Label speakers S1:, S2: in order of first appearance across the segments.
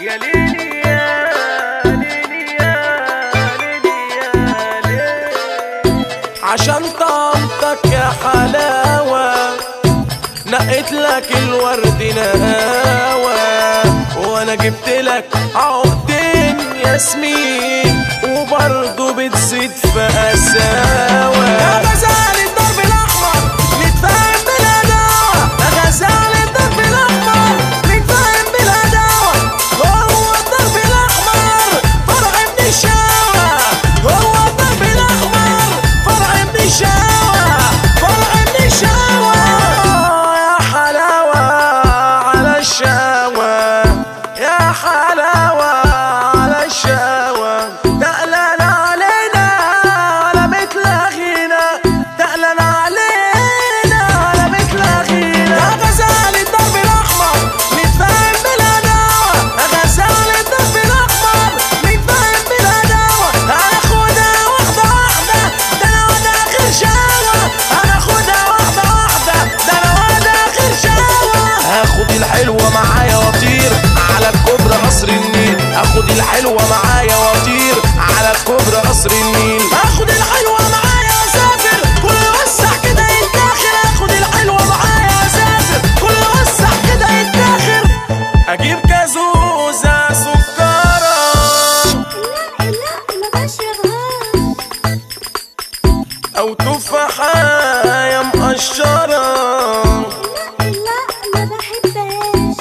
S1: يا ليلي يا ليلي يا ليلي يا ليلي
S2: عشان طعمتك يا حلاوة نقيت لك الورد نهاوة وانا جبت لك عقدين ياسمين وبرضه بتزيد في قساوة يا غزال الدرب الاحمر نتفاهم بالهداوة يا غزال الدرب الاحمر نتفاهم بالهداوة هو الدرب الاحمر فرع من الشاوة هو الدرب الاحمر فرع من الشاوة فرع من الشاوة يا حلاوة على الشاوة يا حلاوة على الشاوة تقلل علينا على مثل غينا تقلل علينا على مثل غينا يا غزال الدرب الأحمر نتفاهم بالهداوة يا غزال الدرب الأحمر نتفاهم بالهداوة هناخدها واحدة واحدة ده أنا واد آخر شاوة هناخدها واحدة واحدة ده أنا واد آخر شاوة هاخد الحلوة معايا واطير على الكوبري قصر النيل اخد الحلوة معايا واطير على الكوبري قصر النيل اخد الحلوة معايا اسافر كل وسع كده يتاخر اخد الحلوة معايا اسافر كل وسع كده يتاخر اجيب كازوزة سكرة
S3: لا لا ما بشربهاش
S2: او تفاحة مقشرة
S3: لا لا ما بحبهاش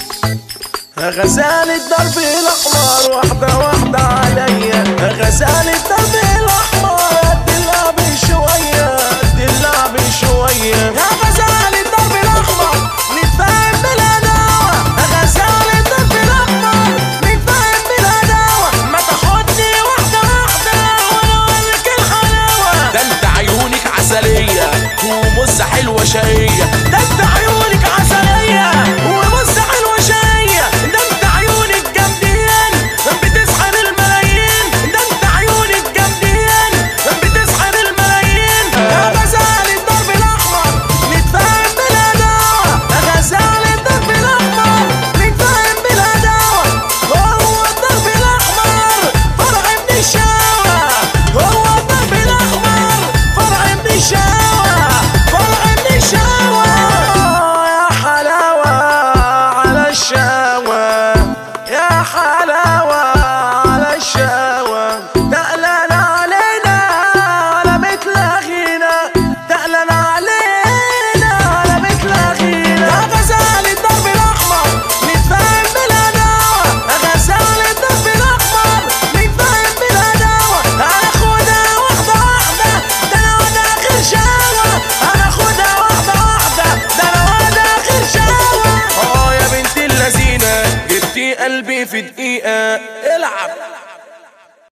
S2: غزال الدرب الاحمر واحده واحده عليا غزال الدرب الاحمر قد اللعب شويه قد اللعب شويه يا غزال الدرب الاحمر نتفاهم بالهداوه غزال الدرب الاحمر نتفاهم بالهداوه ما تاخدني واحده واحده وانا اوريك الحلاوه ده انت عيونك عسليه ومزه حلوه شقيه ده انت عيونك عسليه ومزه حلوه شقيه ده انت عيونك جامدين بتسحر الملايين ده انت عيونك جامدين بتسحر الملايين يا غزال الدرب الاحمر نتفاهم بالهداوه يا غزال الدرب الاحمر نتفاهم بالهداوه هو الدرب الاحمر فرع من الشاوه هو الدرب الاحمر فرع من الشاوه فرع من الشاوه يا حلاوه على الشاوه يا حلاوه على الشاوه تقلل علينا على مثل غينا تقلل علينا على مثل غينا يا غزال الدرب الاحمر نتفاهم بالهداوه يا غزال الدرب الاحمر نتفاهم بالهداوه هناخدها واحده واحده ده انا واد اخر شاوه هناخدها واحده واحده ده انا واد اخر شاوه اه يا بنت اللذينه جبتي قلبي في دقيقه العب